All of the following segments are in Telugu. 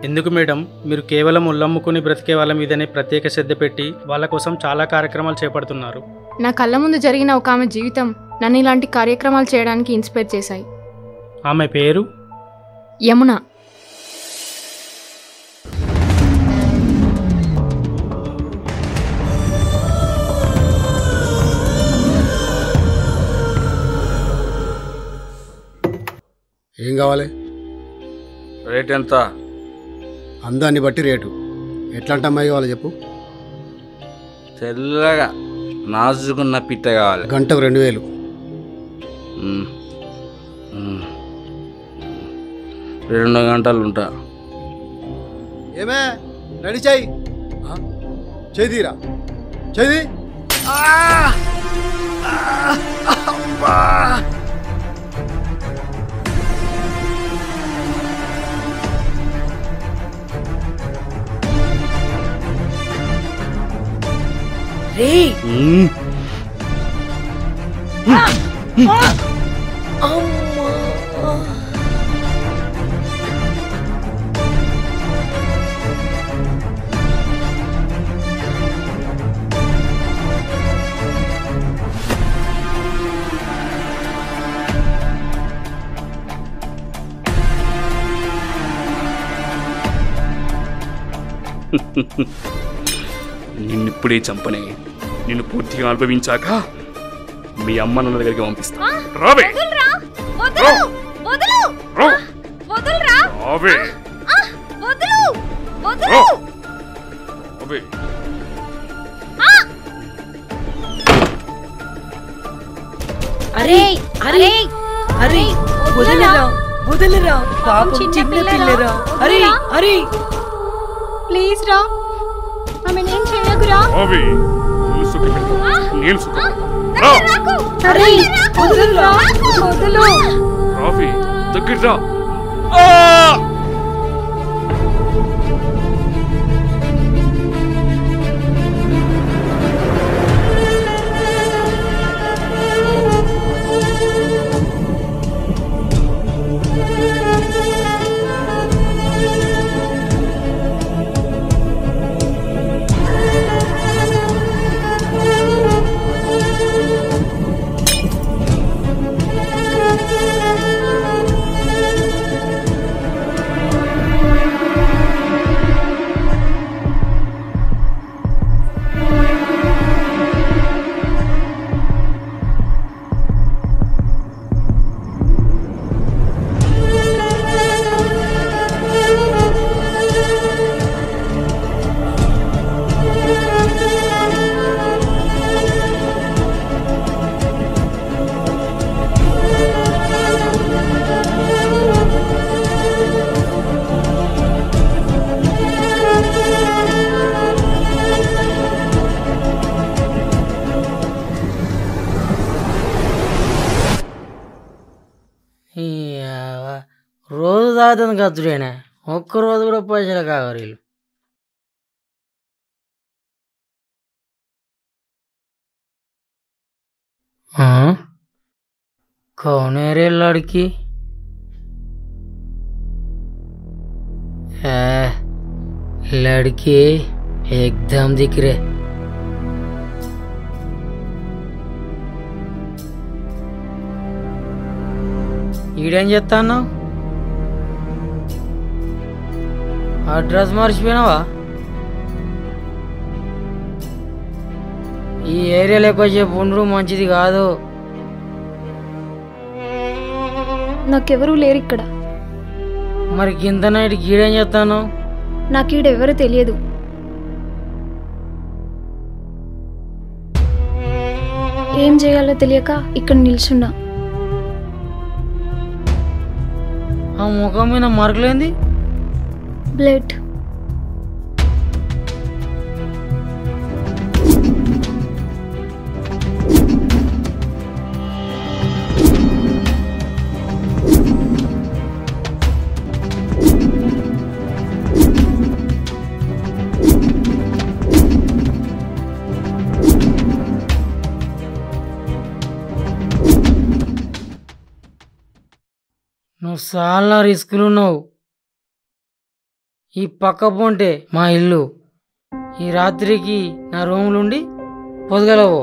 ఎందుకు మేడం మీరు కేవలం ఉల్లమ్ముకుని బ్రతికే వాళ్ళ మీదనే ప్రత్యేక శ్రద్ధ పెట్టి వాళ్ళ కోసం చాలా కార్యక్రమాలు చేపడుతున్నారు నా కళ్ళ ముందు జరిగిన ఒక ఆమె జీవితం నన్ను ఇలాంటి కార్యక్రమాలు చేయడానికి ఇన్స్పైర్ చేశాయి ఆమె పేరు యమున ఏం కావాలి రేట్ ఎంత అందాన్ని బట్టి రేటు ఎట్లాంటి అమ్మాయి కావాలి చెప్పు తెల్లగా నాజుకున్న పిట్ట కావాలి గంటకు రెండు వేలు మ్మ్. మ్మ్. రెండు గంటలు ఉంటా ఏమే రెడీ చెయ్యి చేదిరా చేది మ్మ్. నిన్నిప్పుడే చంపనే నిన్ను పూర్తిగా అనుభవించాక మీ అమ్మ నాన్న దగ్గరికి పంపిస్తా రావే రా. రా. రావే రా. రావే. అరే అరే అరే వదిలేరా వదిలేరా పాపం చిన్న చిన్న పిల్లరా. పిల్లరా అరే వదిలేరా. అరే ప్లీజ్ రా ఆమె నేను చేయకురా రావే నేను సుఖ పెడతా నేను సుఖ పెడతా. రా అరే వదిలేరా వదులు రావే దగ్గర రా ఈ యవ్వ. రోజు తాగుతుంది ఖర్చుడేనా ఒక్క రోజు కూడా పైసలు కావాలి వీళ్ళు हाँ? कौन है रे लड़की है लड़की एकदम दिख रहे ఈడేం చెప్తాను అడ్రస్ మర్చిపోయినావా ఈ ఏరియాలో ఎక్కువసేపు ఉండరు మంచిది కాదు నాకెవరూ లేరు ఇక్కడ మరి కింద నైట్ గీడేం చెప్తాను నాకు ఈడెవరూ తెలియదు ఏం చేయాలో తెలియక ఇక్కడ నిల్చున్నా ఆ ముఖం మీద మరకలేంది బ్లడ్ నువ్వు చాలా రిస్కులు ఉన్నావు ఈ పక్క పొంటే మా ఇల్లు ఈ రాత్రికి నా రూములుండి పొదగలవు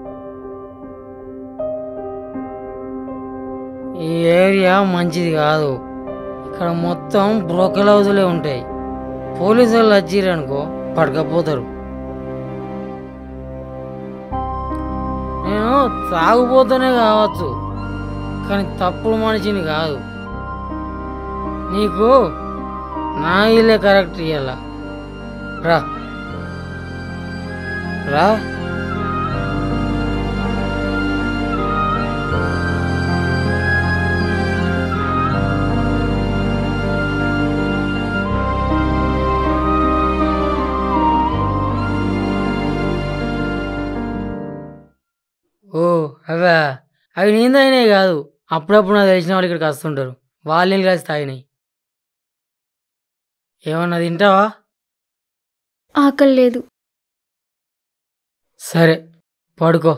ఈ ఏరియా మంచిది కాదు ఇక్కడ మొత్తం బ్రోకల్ హౌజులే ఉంటాయి పోలీసు వాళ్ళు వచ్చిరనుకో పడకపోతారు నేను తాగుపోతూనే కావచ్చు కానీ తప్పుడు మనిషిని కాదు నీకు నా ఇల్లే కరెక్ట్ ఇయ్యాల రా రా ఓ అవా అవి నీందైనాయి కాదు అప్పుడప్పుడు నాకు తెలిసిన వాళ్ళు ఇక్కడికి వస్తుంటారు వాళ్ళ నీళ్ళు కలిసి తాగినాయి ఏమన్నా తింటావా ఆకలి లేదు సరే పడుకో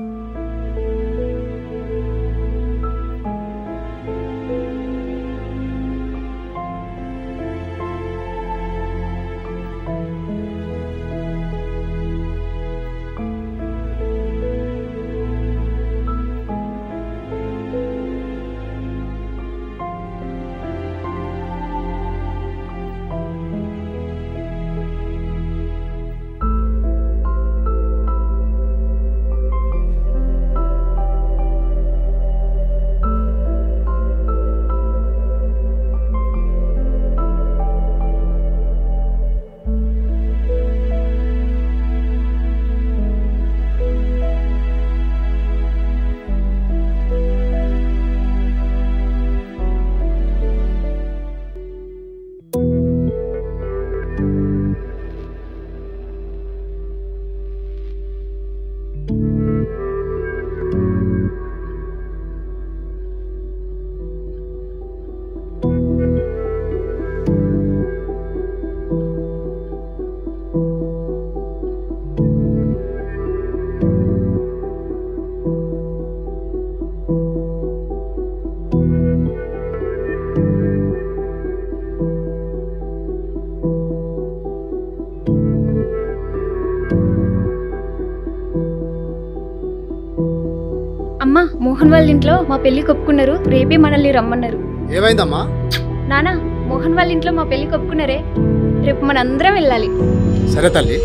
అమ్మా మోహన్ వాళ్ళ ఇంట్లో మా పెళ్లి కొప్పుకున్నారు రేపే మనల్ని రమ్మన్నారు ఏమైందమ్మా నానా మోహన్ వాళ్ళ ఇంట్లో మా పెళ్లి కొప్పుకున్నారే రేపు మనందరం వెళ్ళాలి సరే తల్లి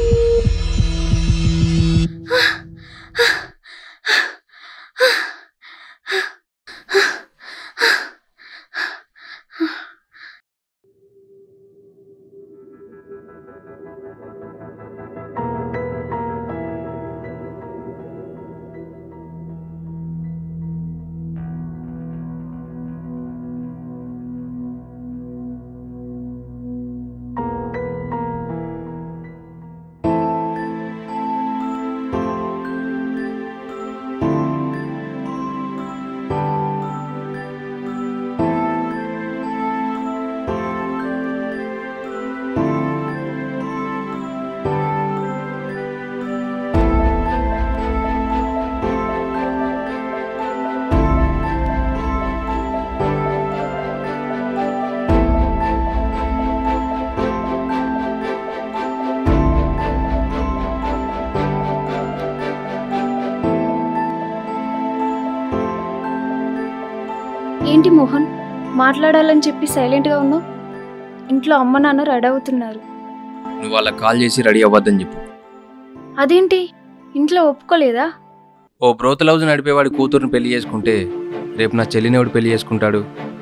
ఏంటి మోహన్ మాట్లాడాలని చెప్పి సైలెంట్గా ఉన్నావు ఇంట్లో అమ్మ నాన్న రెడీ అవుతున్నారు నువ్వు వాళ్ళకి కాల్ చేసి రెడీ అవ్వద్దని చెప్పు అదేంటి ఇంట్లో ఒప్పుకోలేదా ఓ బ్రోత్ లవ్స్ నడిపేవాడి కూతురుని పెళ్లి చేసుకుంటే రేపు నా చెల్లినేవాడు పెళ్లి చేసుకుంటాడు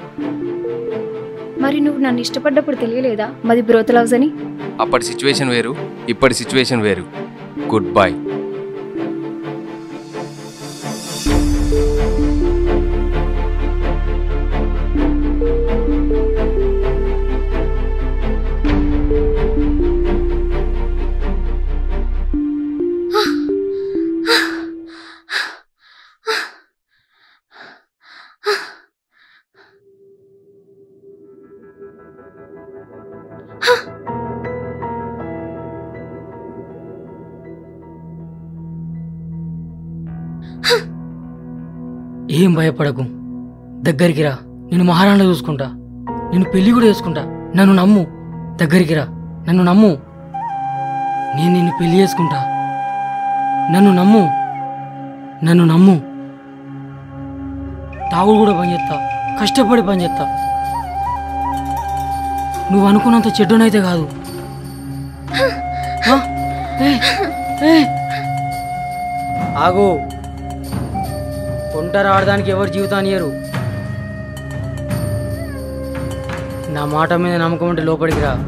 మరి నువ్వు నన్ను ఇష్టపడ్డప్పుడు తెలియలేదా మాది బ్రోత్ లవ్స్ అని అప్పటి సిచ్యువేషన్ వేరు ఇప్పటి సిచ్యువేషన్ వేరు గుడ్ బై ఏం భయపడకు దగ్గరికి రా నేను మహారాణి చూసుకుంటా నేను పెళ్లి కూడా చేసుకుంటా నన్ను నమ్ము దగ్గరికి రా నన్ను నమ్ము నేను నిన్ను పెళ్లి చేసుకుంటా నన్ను నమ్ము నన్ను నమ్ము తాగుడు కూడా పని చేస్తా కష్టపడి పని చేస్తా నువ్వు అనుకున్నంత చెడ్డనైతే కాదు ఆ? ఏ, ఏ. ఆగు ఒంటరి ఆడడానికి ఎవరు జీవితాన్ని ఇయ్యరు నా మాట మీద నమ్మకం ఉంటే లోపలికి రా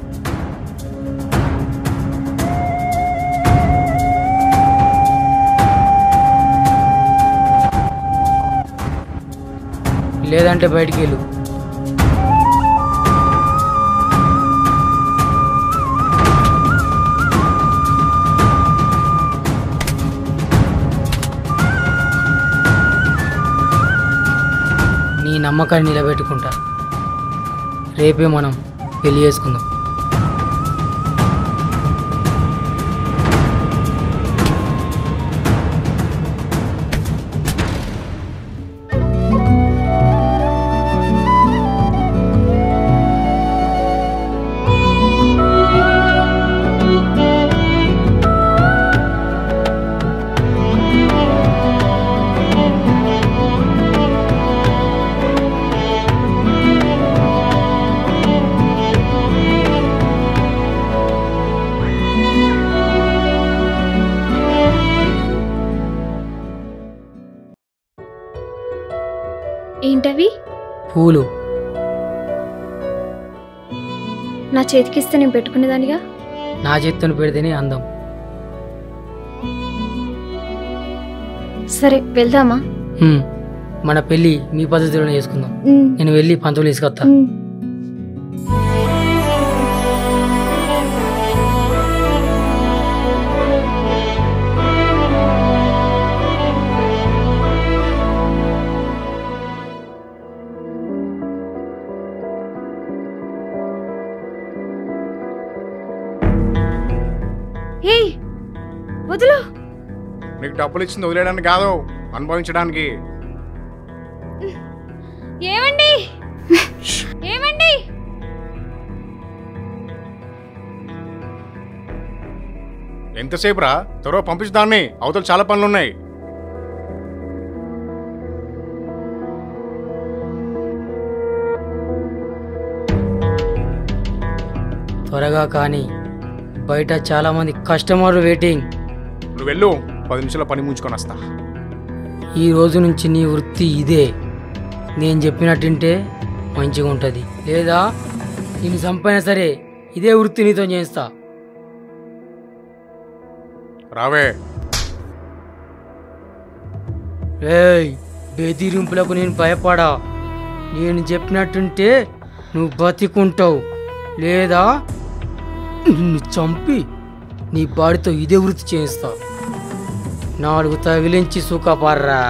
లేదంటే బయటికి వెళ్ళు నీ నమ్మకాన్ని నిలబెట్టుకుంటా రేపే మనం పెళ్లి చేసుకుందాం ఏంటవి పూలు నా చేతికిస్తే నేను పెట్టుకునేదానిగా నా చేత్తోని పెడితేనే అందం సరే వెళ్దామా హ్మ్. మన పెళ్ళి మీ పద్ధతిలోనే చేసుకుందాం ఉమ్, నేను వెళ్ళి పంతులు తీసుకొస్తా ఉమ్. ఏయ్ వదులు నీకు డబ్బులు ఇచ్చింది వదిలేయడానికి కాదు అనుభవించడానికి ఏమండి ఏమండి ఎంతసేపు రా త్వరగా పంపించు దాన్ని అవతల చాలా పనులు ఉన్నాయి త్వరగా కానీ బయట చాలా మంది కస్టమర్ వెయిటింగ్ నువ్వు వెళ్ళు పది నిమిషాల పని ముంచుకొని వస్తా ఈ రోజు నుంచి నీ వృత్తి ఇదే నేను చెప్పినట్టుంటే మంచిగా ఉంటుంది లేదా నేను చంపైనా సరే ఇదే వృత్తి నీతో చేస్తా రావే ఏయ్ బెదిరింపులకు నేను భయపడా నేను చెప్పినట్టుంటే నువ్వు బతికుంటావు లేదా నిన్ను చంపి నీ బాడితో ఇదే వృత్తి చేయిస్తా నాలుగు తగిలించి సుఖపర్రా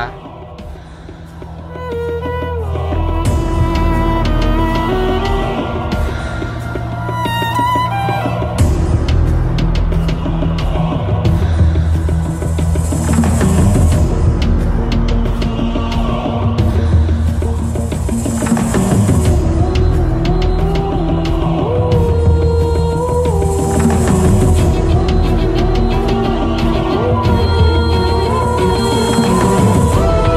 ఆ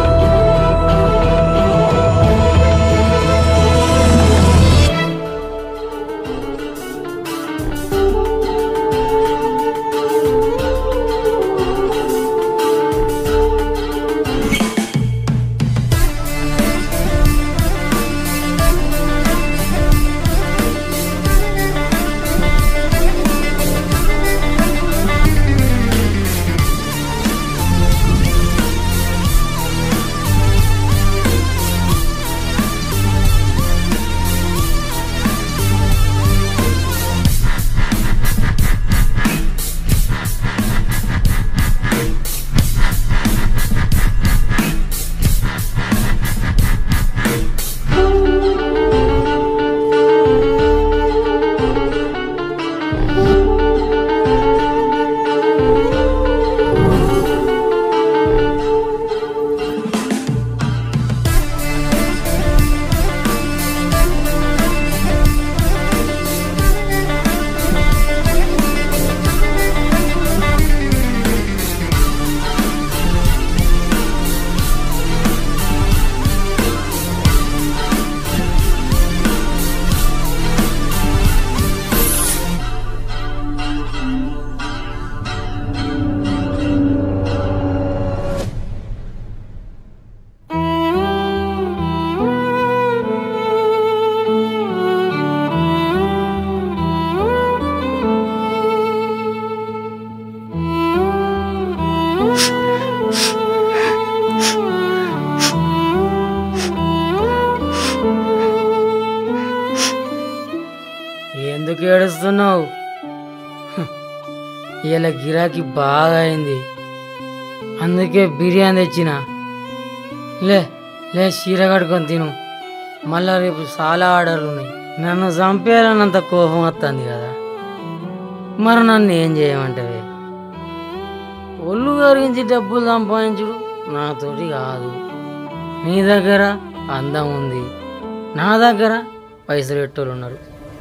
ఇలా గిరాకీ బాగా అయింది అందుకే బిర్యానీ తెచ్చిన లే లే చీర కట్టుకొని తిను మళ్ళా రేపు చాలా ఆర్డర్లు ఉన్నాయి నన్ను చంపేయాలన్నంత కోపం వస్తుంది కదా మరి నన్ను ఏం చేయమంటావే ఒళ్ళు కరిగించి డబ్బులు సంపాదించుడు నాతోటి కాదు నీ దగ్గర అందం ఉంది నా దగ్గర పైసలు పెట్టోళ్ళు ఉన్నారు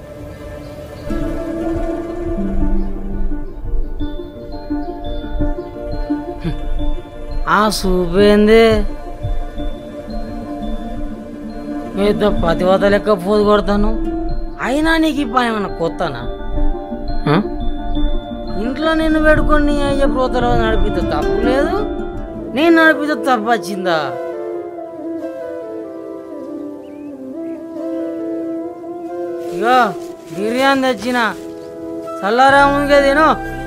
హ్మ్. ఆ చూపేంది ఏదో పతివత లెక్క పోదు కొడతాను అయినా నీకు ఈ పని ఏమన్నా కొత్తనా ఆ? ఇంట్లో నిన్ను పెట్టుకొని నీ అయ్యే ప్రోతలో నడిపితే తప్పు లేదు నేను నడిపితే తప్పు వచ్చిందా ఇగో బిర్యానీ తెచ్చిన చల్లారా ముందుకే తిను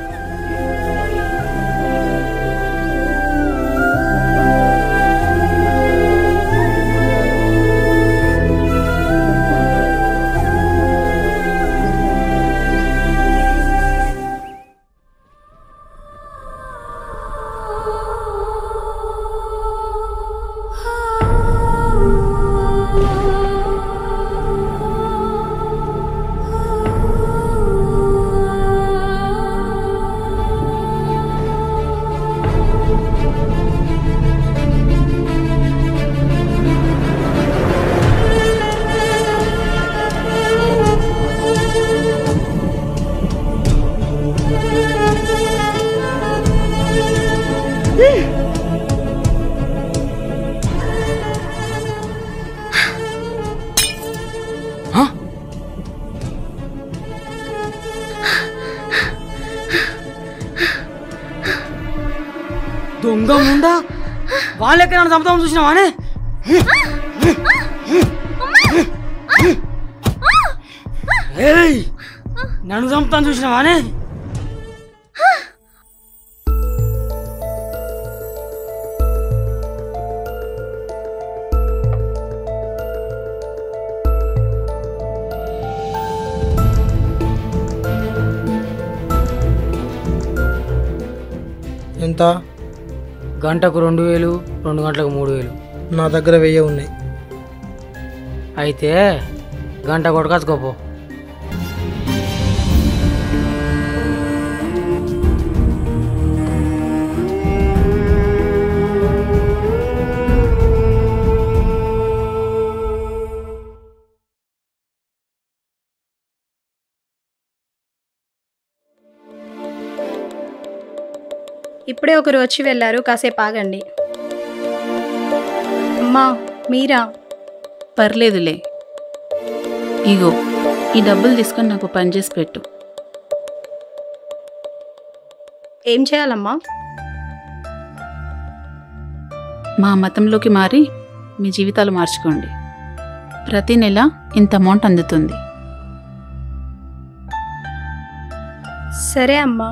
దొంగ ముందా వాళ్ళెక్కడ నన్ను చంపుతామని చూసినావానే ఏయ్ నన్ను చంపుతాను చూసినావానే ఎంత గంటకు రెండు వేలు రెండు గంటలకు మూడు వేలు నా దగ్గర వెయ్యి ఉన్నాయి అయితే గంట కొట్టుకొచ్చుకోపో ఇప్పుడే ఒకరు వచ్చి వెళ్ళారు కాసేపు ఆగండి అమ్మా మీరా పర్లేదులే ఇగో ఈ డబ్బులు తీసుకొని నాకు పని చేసి పెట్టు ఏం చేయాలమ్మా మా మతంలోకి మారి మీ జీవితాలు మార్చుకోండి ప్రతి నెల ఇంత అమౌంట్ అందుతుంది సరే అమ్మా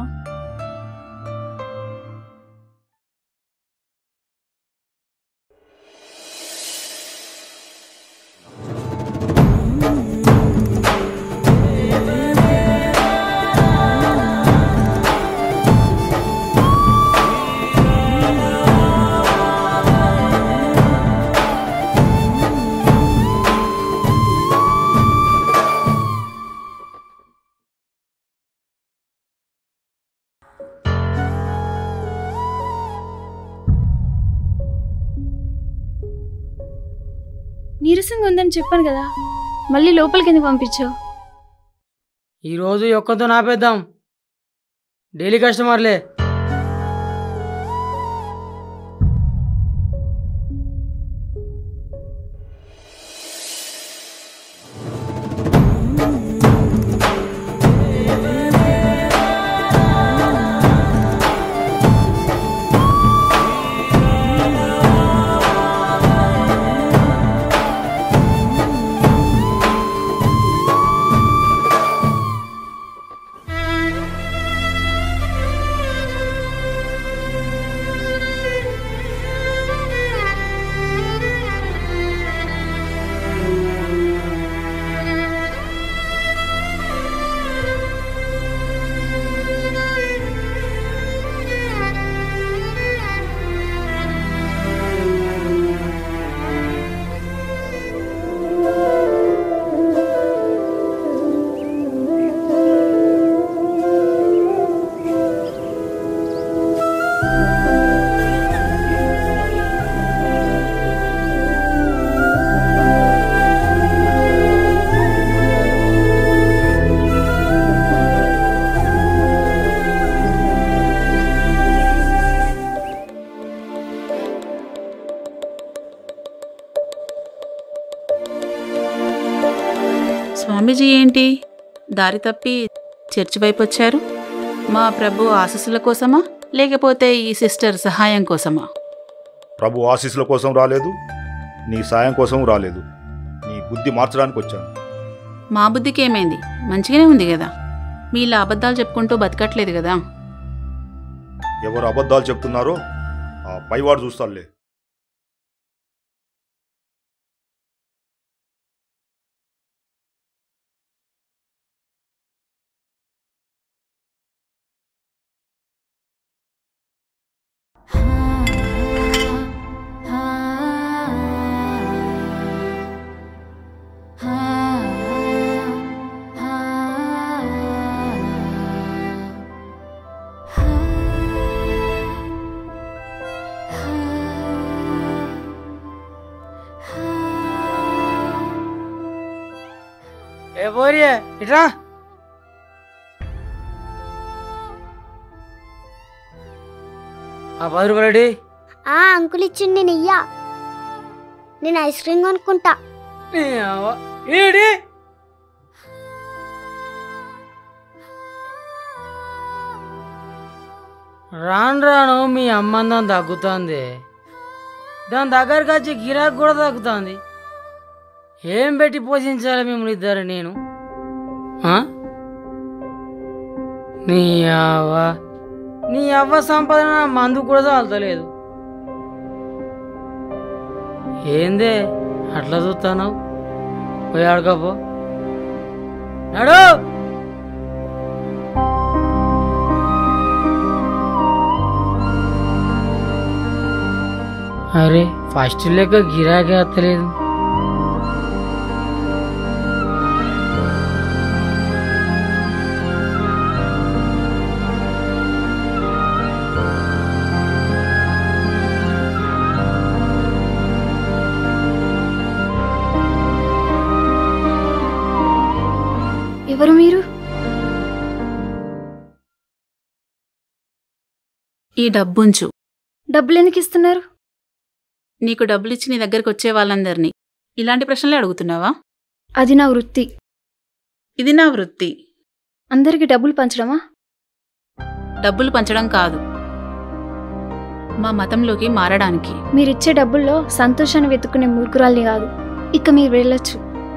నీరసంగా ఉందని చెప్పాను కదా మళ్ళీ లోపలికి ఎందుకు పంపించావు ఈరోజు ఒక్కతో నాపేద్దాం డైలీ కస్టమర్లే ఏంటి దారి తప్పి చర్చి వైపు వచ్చారు మా ప్రభు ఆశీస్సుల కోసమా లేకపోతే ఈ సిస్టర్ సహాయం కోసమా ప్రభు ఆశీస్సుల కోసం రాలేదు నీ సాయం కోసం రాలేదు నీ బుద్ధి మార్చడానికి వచ్చాను మా బుద్ధికి ఏమైంది మంచిగానే ఉంది కదా మీ ఇలా అబద్ధాలు చెప్పుకుంటూ బతకట్లేదు కదా ఎవరు అబద్ధాలు చెప్తున్నారో ఆ పైవాడు చూస్తాడులే ఏ పోరియే ఇట్రా ఆ పది రూపాయలు ఆ అంకుల్ ఇచ్చింది నెయ్యా నేను ఐస్ క్రీమ్ కొనుక్కుంటా ఏడి రాను రాను మీ అమ్మందం తగ్గుతుంది దాని దగ్గరకు వచ్చి గిరాకు కూడా తగ్గుతుంది ఏం పెట్టి పోషించాలి మిమ్మల్ని ఇద్దరు నేను ఆ? నీ అవ్వ నీ అవ్వ సంపాదన నా మందు కూడా చాలతలేదు ఏందే అట్లా చూస్తాను పోయి ఆడుకోపో నడు అరే ఫస్ట్ లెక్క గిరాకీ వస్తలేదు ఎవరు మీరు ఈ డబ్బుంచు డబ్బులు ఎందుకు ఇస్తున్నారు నీకు డబ్బులు ఇచ్చి నీ దగ్గరకు వచ్చే వాళ్ళందరినీ ఇలాంటి ప్రశ్నలే అడుగుతున్నావా అది నా వృత్తి ఇది నా వృత్తి అందరికీ డబ్బులు పంచడమా డబ్బులు పంచడం కాదు మా మతంలోకి మారడానికి మీరిచ్చే డబ్బుల్లో సంతోషాన్ని వెతుక్కునే మూర్ఖురాల్ని కాదు ఇక మీరు వెళ్ళొచ్చు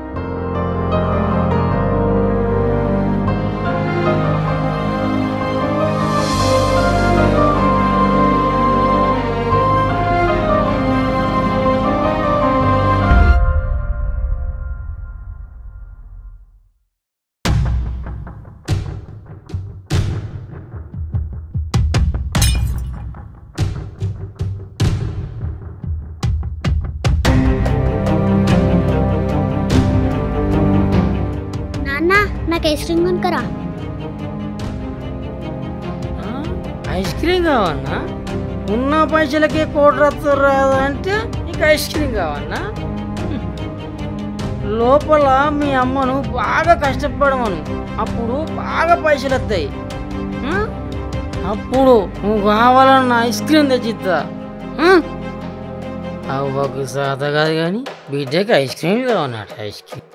నాన్న నాకు ఐస్ క్రీమ్ కొనుక్కరా ఐస్ క్రీమ్ కావన్నా ఉన్న పైసలకే కోటి రత్తు రాదు అంటే నీకు ఐస్ క్రీమ్ కావన్నా హ్మ్. లోపల మీ అమ్మను బాగా కష్టపడమను అప్పుడు బాగా పైసలు వస్తాయి హ్మ్? అప్పుడు నువ్వు కావాలన్న ఐస్ క్రీమ్ తెచ్చిస్తా హ్మ్? అవ్వకు సాత కాదు కానీ బిడ్డకి ఐస్ క్రీమ్ కావన్నట ఐస్ క్రీమ్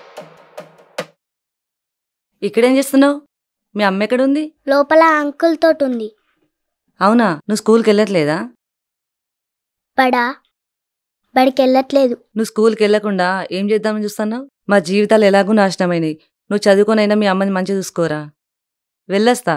ఇక్కడేం చేస్తున్నావు మీ అమ్మ ఎక్కడుంది లోపల అంకుల్ తోటి ఉంది అవునా నువ్వు స్కూల్కి వెళ్ళట్లేదా బడా బడికి వెళ్ళట్లేదు నువ్వు స్కూల్కి వెళ్ళకుండా ఏం చేద్దామని చూస్తున్నావు మా జీవితాలు ఎలాగూ నాశనమైనవి నువ్వు చదువుకొనైనా మీ అమ్మని మంచిగా చూసుకోరా వెళ్ళొస్తా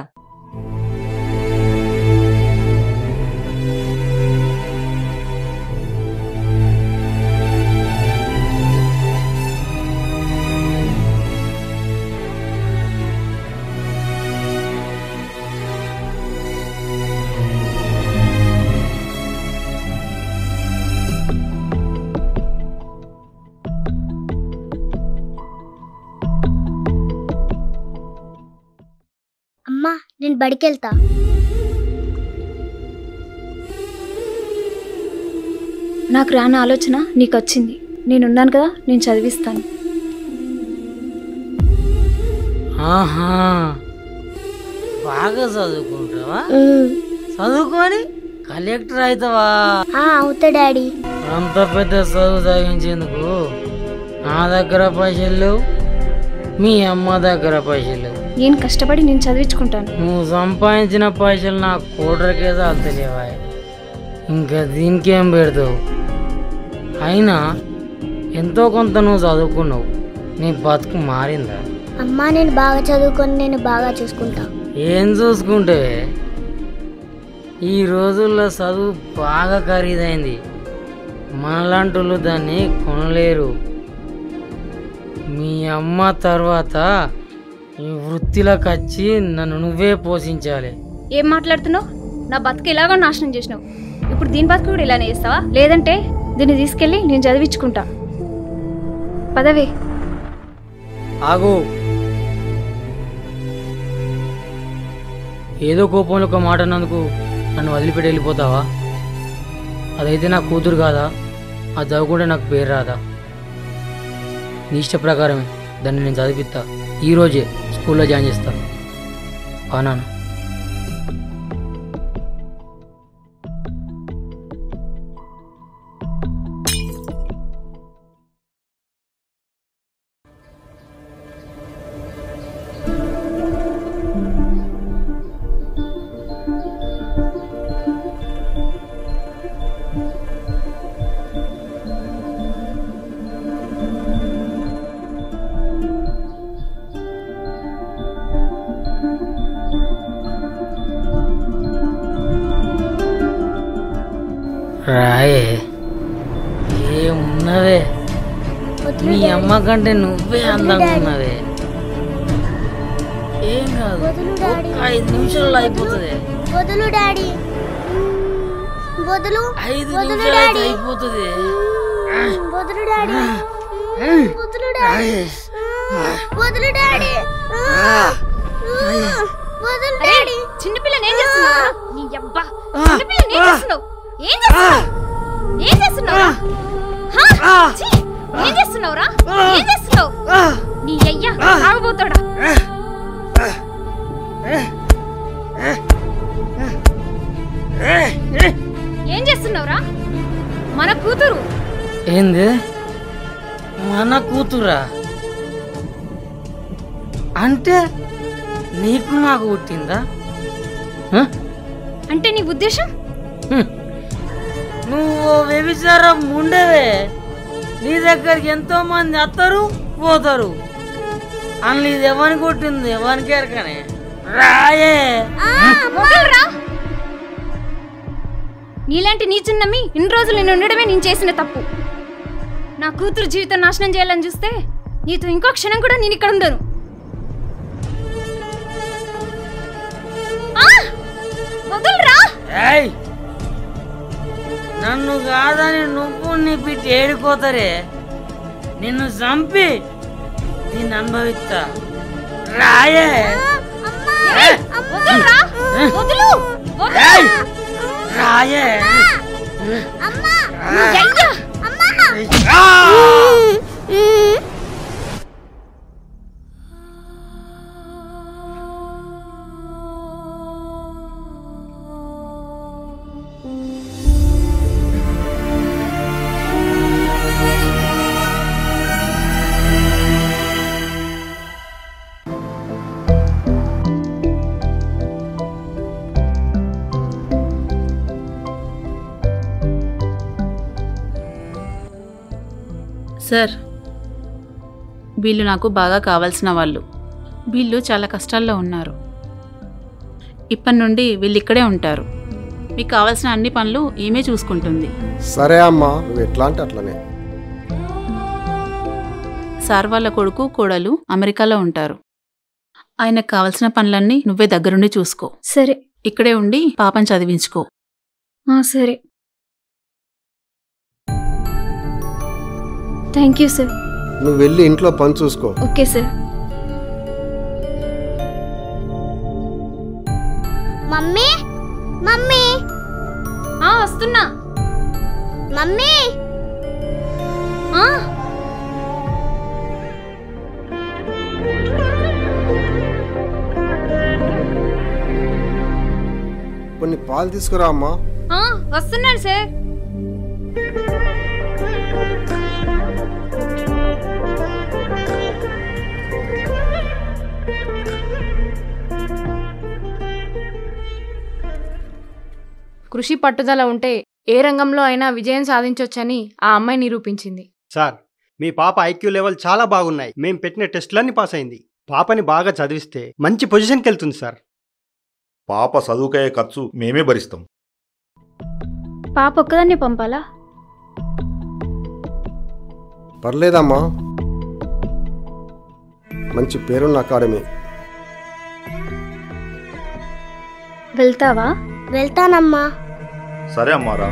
అమ్మా నేను బడికి వెళ్తా నాకు రాని ఆలోచన నీకు వచ్చింది నేనున్నాను కదా నేను చదివిస్తాను ఆహా బాగా చదువుకుంటావా ఉమ్. చదువుకొని కలెక్టర్ అవుతావా ఆ అవుతా డాడీ అంత పెద్ద చదువు సాగించేందుకు నా దగ్గర పైసలు లేవు మీ అమ్మ దగ్గర పైసలు నేను కష్టపడి నేను చదివించుకుంటాను నువ్వు సంపాదించిన పైసలు నా కూడరికే తెలియవా ఇంకా దీనికేం పెడతావు అయినా ఎంతో కొంత నువ్వు చదువుకున్నావు నీ బతుకు మారిందా అమ్మా నేను బాగా చదువుకొని నేను బాగా చూసుకుంటా ఏం చూసుకుంటే ఈ రోజుల్లో చదువు బాగా ఖరీదైంది మనలాంటి దాన్ని కొనలేరు మీ అమ్మ తర్వాత ఈ వృత్తిలోకి వచ్చి నన్ను నువ్వే పోషించాలి ఏం మాట్లాడుతున్నావు నా బతుకు ఎలాగో నాశనం చేసినావు ఇప్పుడు దీని బతుకు కూడా ఇలానే చేస్తావా లేదంటే దీన్ని తీసుకెళ్ళి నేను చదివించుకుంటా పదవే ఆగు ఏదో కోపంలో ఒక మాట అన్నందుకు నన్ను వదిలిపెట్టి వెళ్ళిపోతావా అదైతే నా కూతురు కాదా అది చదువుకుంటే నాకు పేరు రాదా నీ ఇష్ట ప్రకారమే దాన్ని నేను చదివిస్తా ఈరోజే స్కూల్లో జాయిన్ చేస్తా అవునా రాయే ఏమున్నవే మీ అమ్మ కంటే నువ్వే అందంగా ఉన్నవే ఏం కాదు ఒక్క ఐదు నిమిషాల్లో అయిపోతుంది వదులు డాడీ వదులు ఐదు వదులు నిమిషాలు అయితే డాడీ అయిపోతుంది వదులు డాడీ వదులు డాడీ వదులు డాడీ వదులు డాడీ చిన్నపిల్లని ఏం చేస్తున్నావు నీ అబ్బా చిన్నపిల్లని ఏం చేస్తున్నావు ఏం చేస్తున్నావు ఏం చేస్తున్నావురా హా? ఛీ! ఏం చేస్తున్నావురా ఏం చేస్తున్నావు నీ అయ్యా ఆగబోతాడా ఏం చేస్తున్నావురా మన కూతురు ఏంది మన కూతురా అంటే నీకు నాకు పుట్టిందా హ? అంటే నీ ఉద్దేశం హ్మ్. నువ్వు వ్యభిచారం ఉండవే నీ దగ్గరికి ఎంతో మంది వస్తారు పోతారు అందులో ఇది ఎవరిని కొట్టింది ఎవరికి ఎరకనే రాయే వదలరా నీలాంటి నీచుని నమ్మి ఇన్ని రోజులు నేను ఉండడమే నేను చేసిన తప్పు నా కూతురు జీవితం నాశనం చేయాలని చూస్తే నీతో ఇంకో క్షణం కూడా నేను ఇక్కడ ఉండను ఆ! వదలరా ఏయ్ నన్ను కాదని నువ్వు నీ బిడ్డ ఏడిపోతారే నిన్ను చంపి దీన్ని అనుభవిస్తా రాయే ఏయ్! వదలరా వదులు ఏయ్! రాయే నీ అయ్యా! సార్ వీళ్ళు నాకు బాగా కావాల్సిన వాళ్ళు వీళ్ళు చాలా కష్టాల్లో ఉన్నారు ఇప్పటి నుండి వీళ్ళు ఇక్కడే ఉంటారు మీకు కావాల్సిన అన్ని పనులు ఈమె చూసుకుంటుంది సరే అమ్మా నువ్వు ఎట్లా అంటే అట్లనే సార్ వాళ్ళ కొడుకు కోడలు అమెరికాలో ఉంటారు ఆయనకు కావాల్సిన పనులన్నీ నువ్వే దగ్గరుండి చూసుకో సరే ఇక్కడే ఉండి పాపని చదివించుకో ఆ, సరే థ్యాంక్ యూ సార్ నువ్వు వెళ్ళి ఇంట్లో పని చూసుకో ఓకే సార్ మమ్మీ మమ్మీ ఆ వస్తున్నా మమ్మీ ఆ కొన్ని పాలు తీసుకురా అమ్మా ఆ, వస్తున్నాను సార్ కృషి పట్టుదల ఉంటే ఏ రంగంలో అయినా విజయం సాధించొచ్చని ఆ అమ్మాయి నిరూపించింది సార్ మీ పాప ఐక్యూ లెవెల్ చాలా బాగున్నాయి మేము పెట్టిన టెస్టులన్నీ పాస్ అయింది పాపని బాగా చదివిస్తే మంచి పొజిషన్కి వెళ్తుంది సార్ పాప చదువుకయ్యే ఖర్చు మేమే భరిస్తాం పాప ఒక్కదాన్ని పంపాలా పర్లేదమ్మా మంచి పేరున్న అకాడమీ వెళ్తావా వెళ్తానమ్మా సరే అమ్మారా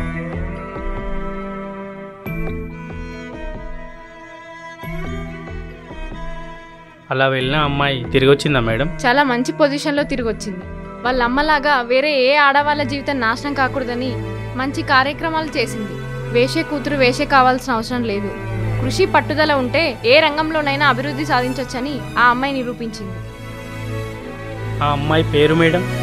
అలా వెళ్ళిన అమ్మాయి తిరిగి వచ్చిందా మేడం చాలా మంచి పొజిషన్లో తిరిగి వచ్చింది వాళ్ళ అమ్మలాగా వేరే ఏ ఆడవాళ్ళ జీవితం నాశనం కాకూడదని మంచి కార్యక్రమాలు చేసింది వేషే కూతురు వేషే కావాల్సిన అవసరం లేదు కృషి పట్టుదల ఉంటే ఏ రంగంలోనైనా అభివృద్ధి సాధించొచ్చని ఆ అమ్మాయి నిరూపించింది ఆ అమ్మాయి పేరు మేడం